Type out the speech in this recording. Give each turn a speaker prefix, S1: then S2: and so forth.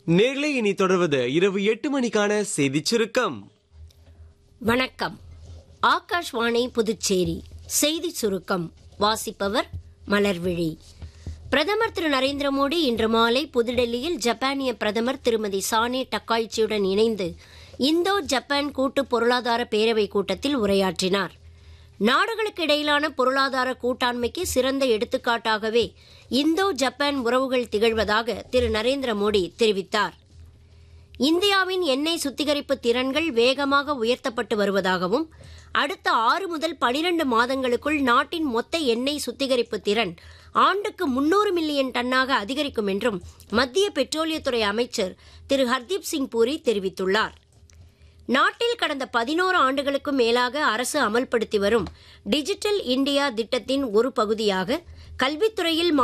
S1: நேர்களை இனி தொடர்வது இரவு எட்டு மணிக்கான செய்திச் சுருக்கம்
S2: வணக்கம் ஆகாஷ்வாணி புதுச்சேரி செய்தி சுருக்கம் வாசிப்பவர் மலர்விழி பிரதமர் திரு நரேந்திர மோடி இன்று மாலை புதுடெல்லியில் ஜப்பானிய பிரதமர் திருமதி சானே டக்காய்ச்சியுடன் இணைந்து இந்தோ ஜப்பான் கூட்டு பொருளாதார பேரவை கூட்டத்தில் உரையாற்றினார் நாடுகளுக்கு இடையிலான பொருளாதார கூட்டாண்மைக்கு சிறந்த எடுத்துக்காட்டாகவே இந்தோ ஜப்பான் உறவுகள் திகழ்வதாக திரு நரேந்திர மோடி தெரிவித்தார் இந்தியாவின் எண்ணெய் சுத்திகரிப்பு திறன்கள் வேகமாக உயர்த்தப்பட்டு வருவதாகவும் அடுத்த ஆறு முதல் பனிரண்டு மாதங்களுக்குள் நாட்டின் மொத்த எண்ணெய் சுத்திகரிப்பு திறன் ஆண்டுக்கு முன்னூறு மில்லியன் டன்னாக அதிகரிக்கும் என்றும் மத்திய பெட்ரோலியத்துறை அமைச்சர் திரு ஹர்தீப் சிங் பூரி தெரிவித்துள்ளார் நாட்டில் கடந்த பதினோரு ஆண்டுகளுக்கும் மேலாக அரசு அமல்படுத்தி வரும் டிஜிட்டல் இந்தியா திட்டத்தின் ஒரு பகுதியாக கல்வித்துறையில்